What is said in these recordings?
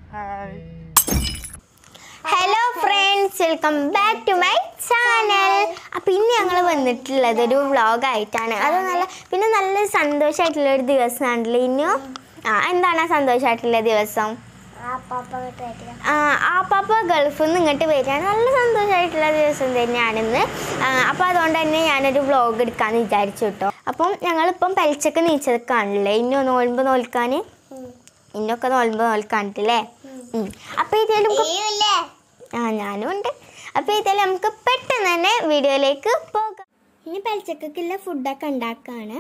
hello friends welcome back to my channel അപ്പം ഇന്ന് ഞങ്ങൾ വന്നിട്ടുള്ളത് ഒരു വ്ളോഗായിട്ടാണ് അത് നല്ല പിന്നെ നല്ല സന്തോഷമായിട്ടുള്ള ഒരു ദിവസമാണല്ലോ ഇന്നു ആ എന്താണ് ആ സന്തോഷമായിട്ടുള്ള ദിവസം ആ ആ പാപ്പ ഗൾഫിൽ നിന്ന് ഇങ്ങോട്ട് വരികയാണ് നല്ല സന്തോഷമായിട്ടുള്ള ദിവസം തന്നെയാണിന്ന് അപ്പോൾ അതുകൊണ്ട് തന്നെ ഞാനൊരു വ്ളോഗ് എടുക്കാമെന്ന് വിചാരിച്ചു കേട്ടോ അപ്പം ഞങ്ങളിപ്പം പലിച്ചക്ക് നീച്ചതൊക്കെയാണല്ലേ ഇന്നു നോൽമ്പ് നോൽക്കാൻ ഇന്നൊക്കെ നോൽമ്പ് നോൽക്കാനിട്ടല്ലേ അപ്പോൾ ഏതായാലും നമുക്ക് ആ ഞാനും ഉണ്ട് അപ്പോൾ ഏതായാലും നമുക്ക് പെട്ടെന്ന് തന്നെ വീഡിയോയിലേക്ക് പോകാം ഇനി പലിച്ചക്കുള്ള ഫുഡൊക്കെ ഉണ്ടാക്കുകയാണ്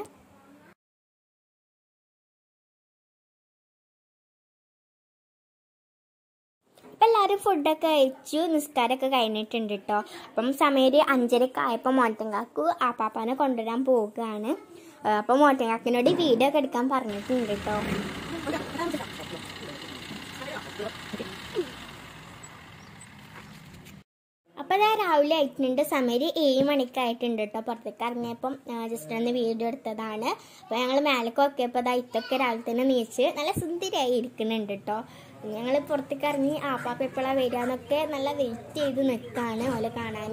അപ്പം എല്ലാവരും ഫുഡൊക്കെ കഴിച്ചു നിസ്കാരമൊക്കെ കഴിഞ്ഞിട്ടുണ്ട് കേട്ടോ അപ്പം സമയം അഞ്ചരക്ക് ആയപ്പോൾ മോട്ടങ്കാക്കു ആ പാപ്പാനെ കൊണ്ടുവരാൻ പോവുകയാണ് അപ്പം മോട്ടങ്കാക്കിനോട് വീഡിയോ ഒക്കെ എടുക്കാൻ പറഞ്ഞിട്ടുണ്ട് കേട്ടോ അപ്പോൾ അതാ രാവിലെ ആയിട്ടുണ്ട് സമയം ഏഴ് മണിക്കായിട്ടുണ്ട് കേട്ടോ പുറത്തേക്ക് ഇറങ്ങിയപ്പം ജസ്റ്റ് ഒന്ന് വീഡിയോ എടുത്തതാണ് അപ്പോൾ ഞങ്ങൾ മേലേക്ക് നോക്കിയപ്പോൾ അതാ ഇത്തൊക്കെ രാവിലെ തന്നെ നീച്ച് നല്ല സുന്ദരിയായി ഇരിക്കുന്നുണ്ട് കേട്ടോ ഞങ്ങൾ പുറത്തേക്ക് ഇറങ്ങി ആപ്പാപ്പ എപ്പോഴാണ് വരിക എന്നൊക്കെ നല്ല വെയിറ്റ് ചെയ്ത് നിൽക്കുകയാണ് ഓലെ കാണാൻ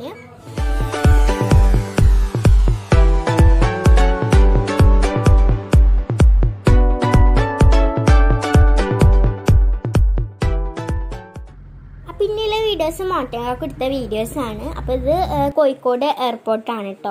പിന്നെയുള്ള വീഡിയോസ് മോട്ടങ്ങാക്ക് എടുത്ത വീഡിയോസ് ആണ് അപ്പോൾ ഇത് ഏഹ്, കോഴിക്കോട് എയർപോർട്ടാണ് കേട്ടോ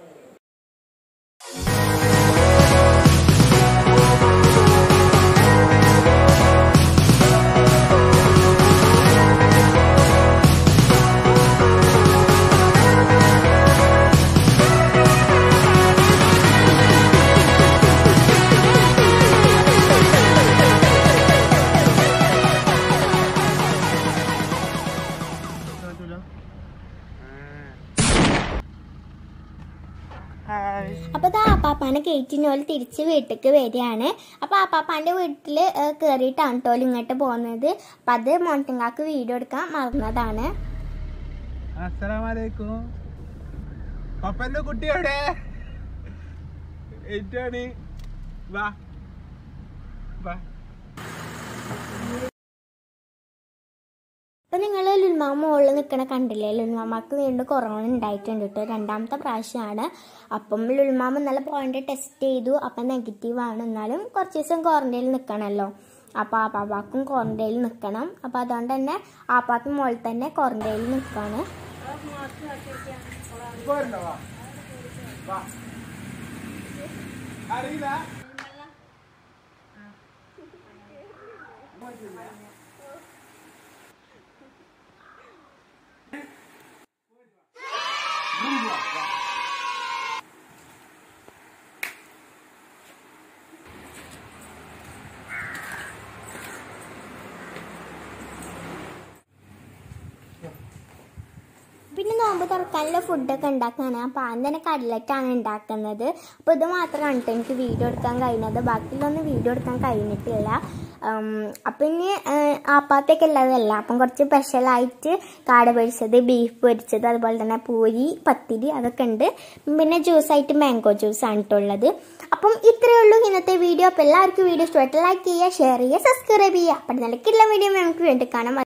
അപ്പോൾ ഇത് ആപ്പാപ്പാനെ കയറ്റിനോല് തിരിച്ച് വീട്ടിലേക്ക് വരികയാണ് അപ്പോൾ ആപ്പാപ്പാൻ്റെ വീട്ടിൽ കയറിയിട്ടാണ് കേട്ടോ ഇങ്ങോട്ട് പോകുന്നത് അപ്പം അത് മോട്ടങ്കാക്ക് വീഡിയോ എടുക്കാൻ മറന്നതാണ് അസ്സലാമലൈക്കും പപ്പന്റെ കുട്ടി എവിടെ ഏറ്റാണ് വാ വാ അപ്പം നിങ്ങൾ ലുൽമാമ മുകളിൽ നിൽക്കണ കണ്ടില്ലേ ലുൽമാമക്ക് വീണ്ടും കൊറോണ ഉണ്ടായിട്ടുണ്ട് കേട്ടോ രണ്ടാമത്തെ പ്രാവശ്യമാണ് അപ്പം ലുൽമാമ ഇന്നലെ പോയിന്റ് ടെസ്റ്റ് ചെയ്തു അപ്പം നെഗറ്റീവാണ് എന്നാലും കുറച്ച് ദിവസം ക്വാറന്റൈനിൽ നിൽക്കണമല്ലോ അപ്പോൾ ആ പാപ്പാക്കും ക്വാറന്റൈനിൽ നിൽക്കണം അപ്പോൾ അതുകൊണ്ട് തന്നെ ആപ്പാക്കും മുകളിൽ തന്നെ ക്വാറന്റൈനിൽ നിൽക്കുകയാണ് പോരണോ വാ വാ അറിയില്ല പിന്നെ നോമ്പ് തുറക്കാനുള്ള ഫുഡൊക്കെ ഉണ്ടാക്കാണ് അപ്പോൾ ആദ്യം തന്നെ കട്ലറ്റാണ് ഉണ്ടാക്കുന്നത് അപ്പോൾ ഇത് മാത്രമാണ് കേട്ടോ എനിക്ക് വീഡിയോ എടുക്കാൻ കഴിയുന്നത് ബാക്കിയുള്ളൊന്നും വീഡിയോ എടുക്കാൻ കഴിഞ്ഞിട്ടില്ല ഉം, അപ്പം ഇനി ആപ്പാത്തൊക്കെ ഉള്ളതല്ല അപ്പം കുറച്ച് സ്പെഷ്യലായിട്ട് കാട പൊരിച്ചത് ബീഫ് പൊരിച്ചത് അതുപോലെ തന്നെ പൂരി പത്തിരി അതൊക്കെ ഉണ്ട് പിന്നെ ജ്യൂസായിട്ട് മാംഗോ ജ്യൂസാണ് കേട്ടോ ഉള്ളത് അപ്പം ഇത്രയേ ഉള്ളൂ ഇന്നത്തെ വീഡിയോ അപ്പോൾ എല്ലാവർക്കും വീഡിയോ ഇഷ്ടമായിട്ട് ലൈക്ക് ചെയ്യുക ഷെയർ ചെയ്യുക സബ്സ്ക്രൈബ് ചെയ്യുക അപ്പം നിലയ്ക്കുള്ള വീഡിയോ നമുക്ക് വേണ്ടി കാണാം